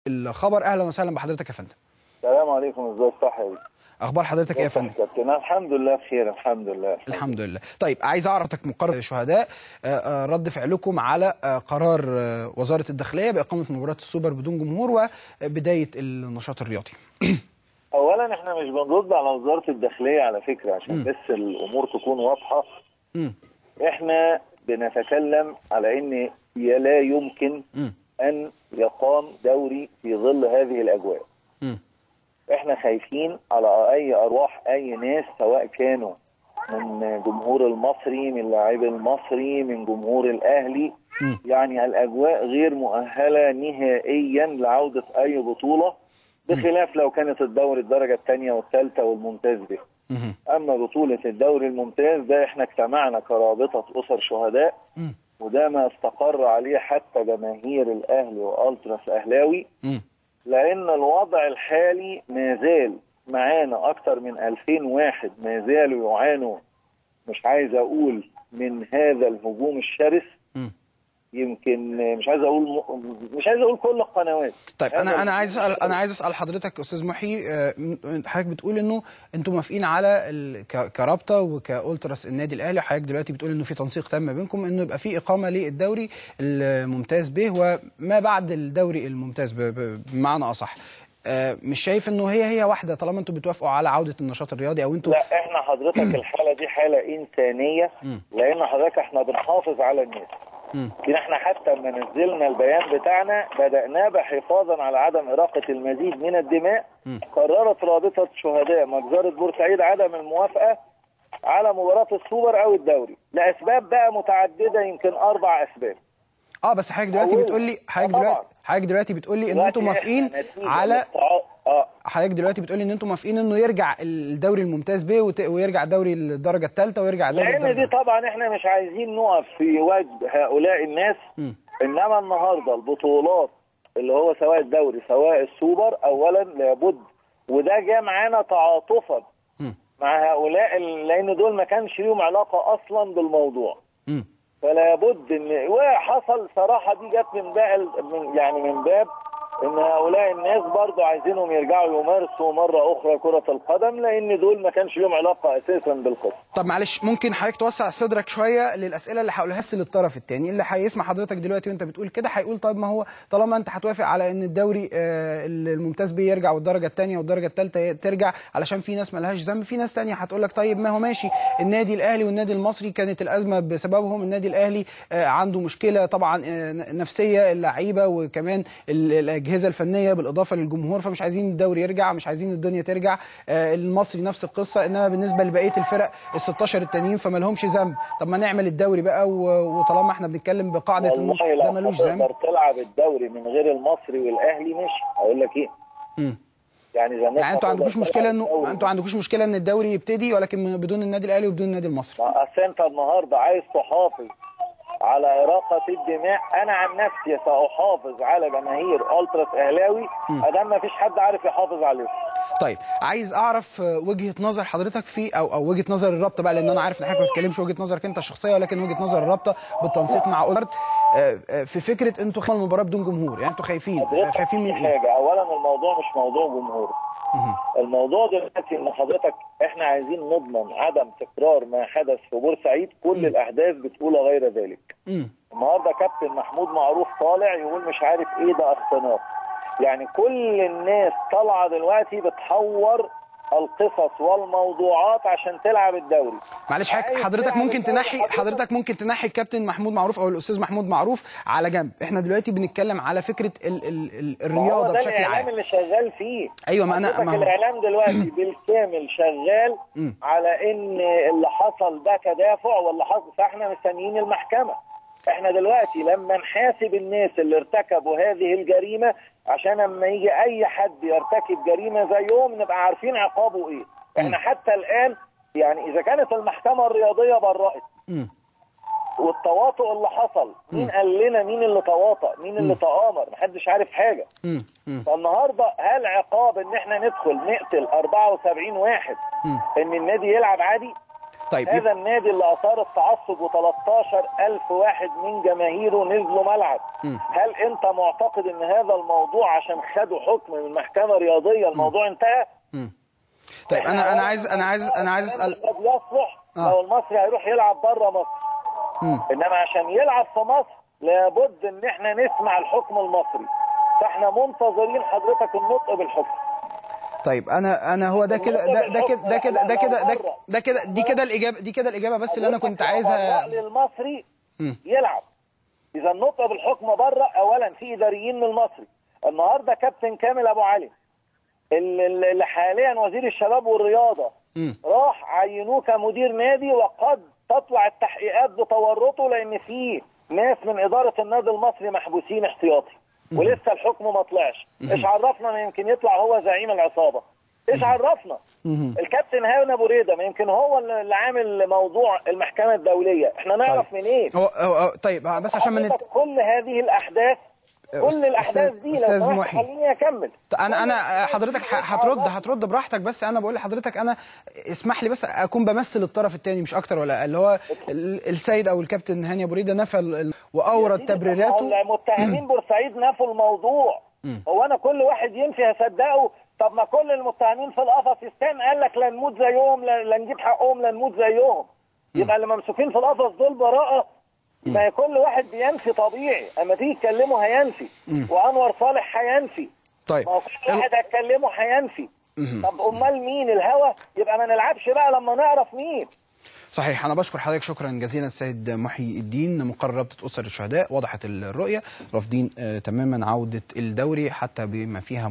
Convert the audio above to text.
الخبر اهلا وسهلا بحضرتك يا فندم السلام عليكم ازاي صاحبي اخبار حضرتك ايه يا فندم كابتن الحمد لله بخير الحمد لله الحمد لله طيب عايز اعرفك مقرر الشهداء آه، آه، رد فعلكم على آه، قرار آه، وزاره الداخليه باقامه مباراه السوبر بدون جمهور وبدايه النشاط الرياضي اولا احنا مش بنرد على وزاره الداخليه على فكره عشان بس الامور تكون واضحه مم. احنا بنتكلم على ان ي- لا يمكن مم. ان يقام دوري في ظل هذه الاجواء مم. احنا خايفين على اي ارواح اي ناس سواء كانوا من جمهور المصري من لاعبي المصري من جمهور الاهلي مم. يعني الاجواء غير مؤهله نهائيا لعوده اي بطوله بخلاف لو كانت الدوري الدرجه الثانيه والثالثه والممتاز به مم. اما بطوله الدوري الممتاز ده احنا اجتمعنا كرابطه اسر شهداء مم. وده ما استقر عليه حتى جماهير الاهلي والتراس اهلاوي مم. لان الوضع الحالي ما زال معانا اكتر من 2000 واحد ما زالوا يعانوا مش عايز اقول من هذا الهجوم الشرس مم. يمكن مش عايز اقول مش عايز اقول كل القنوات طيب هذا انا انا عايز اسال الهجوم انا عايز اسال حضرتك استاذ محي آه، م- حضرتك بتقول انه انتم موافقين على ال- ك- كرابطه وكاولتراس النادي الاهلي حضرتك دلوقتي بتقول انه في تنسيق تام ما بينكم انه يبقى في اقامه للدوري الممتاز به وما بعد الدوري الممتاز ب- ب- بمعنى اصح آه، مش شايف انه هي هي واحده طالما انتم بتوافقوا على عوده النشاط الرياضي او انتم لا احنا حضرتك الحاله دي حاله انسانيه مم. لان حضرتك احنا بنحافظ على الناس مم. لكن احنا حتى لما نزلنا البيان بتاعنا بدأناه بحفاظا على عدم إراقة المزيد من الدماء مم. قررت رابطة شهداء مجزرة بورسعيد عدم الموافقة على مباراة السوبر أو الدوري لأسباب بقى متعددة يمكن أربع أسباب اه بس حضرتك دلوقتي أولها. بتقول لي حضرتك آه طبعاً. دلوقتي حضرتك دلوقتي بتقول لي ان دلوقتي انتم موافقين إحنا نتيجة على للتعا- اه حضرتك دلوقتي بتقول لي ان انتم موافقين انه يرجع الدوري الممتاز به وت- ويرجع دوري الدرجه الثالثه ويرجع الدوري لأن الدرجة دي طبعا احنا مش عايزين نقف في وجه هؤلاء الناس مم. انما النهارده البطولات اللي هو سواء الدوري سواء السوبر اولا لابد وده جاء معانا تعاطفا مم. مع هؤلاء ال- لان دول ما كانش ليهم علاقه اصلا بالموضوع مم. فلا بد ان وحصل صراحه دي جت من بقى ال- من يعني من باب ان هؤلاء الناس برضو عايزينهم يرجعوا يمارسوا مره اخرى كره القدم لان دول ما كانش ليهم علاقه اساسا بالقصه طب معلش ممكن حضرتك توسع صدرك شويه للاسئله اللي هقولها لسه للطرف الثاني اللي هيسمع حضرتك دلوقتي وانت بتقول كده هيقول طيب ما هو طالما انت هتوافق على ان الدوري آه، الممتاز بيه يرجع والدرجه الثانيه والدرجه الثالثه ترجع علشان في ناس مالهاش ذنب في ناس ثانيه هتقول لك طيب ما هو ماشي النادي الاهلي والنادي المصري كانت الازمه بسببهم النادي الاهلي آه، عنده مشكله طبعا آه، نفسيه اللعيبه وكمان ال- الاجهزه الفنيه بالاضافه للجمهور فمش عايزين الدوري يرجع مش عايزين الدنيا ترجع آه، المصري نفس القصه انما بالنسبه لبقيه الفرق ال 16 التانيين فما لهمش ذنب طب ما نعمل الدوري بقى و- وطالما احنا بنتكلم بقاعده انه والله ده لو ملوش ذنب هتقدر تلعب الدوري من غير المصري والاهلي مش هقول لك ايه مم. يعني زي يعني انتوا عندكوش مشكله انه انتوا عندكوش مشكله ان الدوري يبتدي ولكن بدون النادي الاهلي وبدون النادي المصري اصل انت النهارده عايز تحافظ على إراقة الدماء أنا عن نفسي سأحافظ على جماهير ألتراس أهلاوي أدام ما فيش حد عارف يحافظ عليهم طيب عايز اعرف آه، وجهه نظر حضرتك في او او وجهه نظر الرابطه بقى لان انا عارف ان حضرتك ما بتتكلمش وجهه نظرك انت الشخصيه ولكن وجهه نظر الرابطه بالتنسيق مع اولارد آه، آه، في فكره انتوا خلال المباراه بدون جمهور يعني انتوا خايفين آه، خايفين من ايه؟ حاجة أولا الموضوع مش موضوع جمهور مهم. الموضوع دلوقتي ان حضرتك احنا عايزين نضمن عدم تكرار ما حدث في بورسعيد كل الاحداث بتقول غير ذلك مم. النهارده كابتن محمود معروف طالع يقول مش عارف ايه ده اختناق يعني كل الناس طالعه دلوقتي بتحور القصص والموضوعات عشان تلعب الدوري معلش حضرتك عايز حضرتك تلعب ممكن الدوري تنحي حضرتك ممكن تنحي الكابتن محمود معروف او الاستاذ محمود معروف على جنب احنا دلوقتي بنتكلم على فكره ال ال ال ما هو الرياضه ده بشكل الاعلام عام اللي شغال فيه ايوه ما انا حضرتك ما هو الاعلام دلوقتي بالكامل شغال مم. على ان اللي حصل ده تدافع واللي حصل فاحنا مستنيين المحكمه احنا دلوقتي لما نحاسب الناس اللي ارتكبوا هذه الجريمه عشان لما يجي اي حد يرتكب جريمه زيهم نبقى عارفين عقابه ايه احنا حتى الان يعني اذا كانت المحكمه الرياضيه برأت مم. والتواطؤ اللي حصل مين قال لنا مين اللي تواطأ مين اللي تآمر محدش عارف حاجه مم. مم. فالنهارده هل عقاب ان احنا ندخل نقتل 74 واحد مم. ان النادي يلعب عادي طيب هذا النادي اللي اثار التعصب و13 الف واحد من جماهيره نزلوا ملعب مم. هل انت معتقد ان هذا الموضوع عشان خدوا حكم من محكمه رياضيه الموضوع انتهى مم. طيب انا انا عايز انا عايز انا عايز اسال قد يصلح آه. لو المصري هيروح يلعب بره مصر مم. انما عشان يلعب في مصر لابد ان احنا نسمع الحكم المصري فاحنا منتظرين حضرتك النطق بالحكم طيب انا انا هو ده كده ده ده كده ده كده ده كده ده- ده كده دي كده الاجابه دي كده الاجابه بس اللي انا كنت عايزها الرأي المصري مم. يلعب اذا النطق بالحكم بره اولا في اداريين من المصري النهارده كابتن كامل ابو علي ال- اللي حاليا وزير الشباب والرياضه مم. راح عينوه كمدير نادي وقد تطلع التحقيقات بتورطه لان في ناس من اداره النادي المصري محبوسين احتياطي ولسه الحكم ما طلعش ايش عرفنا ما يمكن يطلع هو زعيم العصابه ايش عرفنا مهم. الكابتن هارون ابو ريده ما يمكن هو اللي عامل موضوع المحكمه الدوليه احنا نعرف طيب. منين هو هو هو- طيب بس عشان ما نت... حضرتك كل هذه الاحداث كل أستاذ- الاحداث دي لو أستاذ سمحت محي. خليني اكمل انا انا حضرتك ح- هترد هترد براحتك بس انا بقول لحضرتك انا اسمح لي بس اكون بمثل الطرف الثاني مش اكتر ولا اللي هو ال- السيد او الكابتن هاني ابو ريده نفى ال- ال- واورد تبريراته المتهمين بورسعيد نفوا الموضوع هو انا كل واحد ينفي هصدقه طب ما كل المتهمين في القفص يستان قال لك لا نموت زيهم لا لا نجيب حقهم لا نموت زيهم يبقى اللي ممسوكين في القفص دول براءه ما هي كل واحد بينفي طبيعي اما تيجي تكلمه هينفي وانور صالح هينفي طيب ما هو كل واحد هتكلمه هينفي طب امال مين الهوى يبقى ما نلعبش بقى لما نعرف مين صحيح انا بشكر حضرتك شكرا جزيلا السيد محي الدين مقرر رابطه اسر الشهداء وضحت الرؤيه رافضين آه، تماما عوده الدوري حتى بما فيها